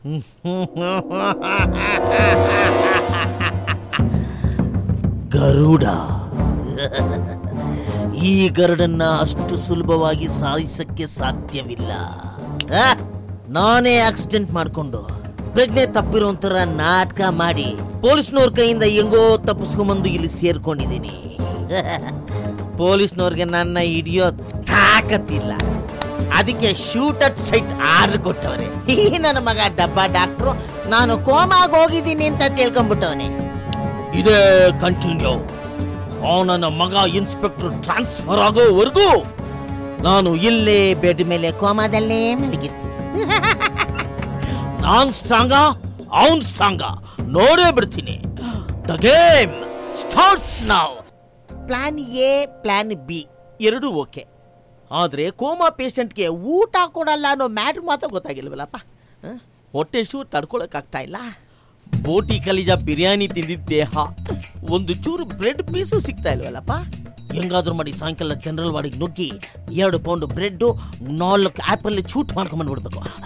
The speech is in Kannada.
ಗರುಡ ಈ ಗರುಡನ್ನ ಅಷ್ಟು ಸುಲಭವಾಗಿ ಸಾಯಿಸಕ್ಕೆ ಸಾಧ್ಯವಿಲ್ಲ ಆ? ನಾನೇ ಆಕ್ಸಿಡೆಂಟ್ ಮಾಡ್ಕೊಂಡು ಪ್ರಜ್ಞೆ ತಪ್ಪಿರೋ ಒಂಥರ ನಾಟಕ ಮಾಡಿ ಪೊಲೀಸ್ನವ್ರ ಕೈಯಿಂದ ಹೆಂಗೋ ತಪ್ಪಿಸ್ಕೊಂಬಂದು ಇಲ್ಲಿ ಸೇರ್ಕೊಂಡಿದ್ದೀನಿ ಪೊಲೀಸ್ನವ್ರಿಗೆ ನನ್ನ ಹಿಡಿಯೋ ತಾಕತ್ತಿಲ್ಲ ಅದಕ್ಕೆ ಶೂಟ್ ಅಟ್ ಸೈಟ್ ಆರ್ಡರ್ ಕೊಟ್ಟವ್ರೆ ಈ ನನ್ನ ಮಗ ಡಬ್ಬ ಡಾಕ್ಟ್ರು ನಾನು ಕೋಮಾಗ ಹೋಗಿದ್ದೀನಿ ಅಂತ ತಿಳ್ಕೊಂಡ್ಬಿಟ್ಟವನೆ ಇದೇ ಕಂಟಿನ್ಯೂ ಆ ನನ್ನ ಮಗ ಇನ್ಸ್ಪೆಕ್ಟರ್ ಟ್ರಾನ್ಸ್ಫರ್ ಆಗೋವರೆಗೂ ನಾನು ಇಲ್ಲೇ ಬೆಡ್ ಮೇಲೆ ಕೋಮಾದಲ್ಲೇ ಮಲಗಿರ್ತೀನಿ ನಾನ್ ಸ್ಟ್ರಾಂಗ ಅವನ್ ಸ್ಟ್ರಾಂಗ ನೋಡೇ ಬಿಡ್ತೀನಿ ದ ಗೇಮ್ ಸ್ಟಾರ್ಟ್ಸ್ ನಾವ್ ಪ್ಲಾನ್ ಎ ಪ್ಲಾನ್ ಬಿ ಎರಡೂ ಓಕೆ ಆದರೆ ಕೋಮಾ ಪೇಷಂಟ್ಗೆ ಊಟ ಕೊಡಲ್ಲ ಅನ್ನೋ ಮ್ಯಾಟ್ರ್ ಮಾತ್ರ ಗೊತ್ತಾಗಿಲ್ವಲ್ಲಪ್ಪ ಹ? ಹೊಟ್ಟೆ ಶೂ ತಡ್ಕೊಳಕ್ಕಾಗ್ತಾ ಇಲ್ಲ ಬೋಟಿ ಕಲಿಜ ಬಿರಿಯಾನಿ ತಿಂದಿದ್ದ ದೇಹ ಒಂದು ಚೂರು ಬ್ರೆಡ್ ಪೀಸು ಸಿಗ್ತಾ ಇಲ್ವಲ್ಲಪ್ಪ ಹೆಂಗಾದ್ರೂ ಮಾಡಿ ಸಾಯಂಕಾಲ ಜನರಲ್ ವಾರ್ಡಿಗೆ ನುಗ್ಗಿ ಎರಡು ಪೌಂಡ್ ಬ್ರೆಡ್ ನಾಲ್ಕು ಆ್ಯಪಲ್ ಚೂಟ್ ಮಾಡ್ಕೊಂಬಂದ್ಬಿಡ್ಬೇಕು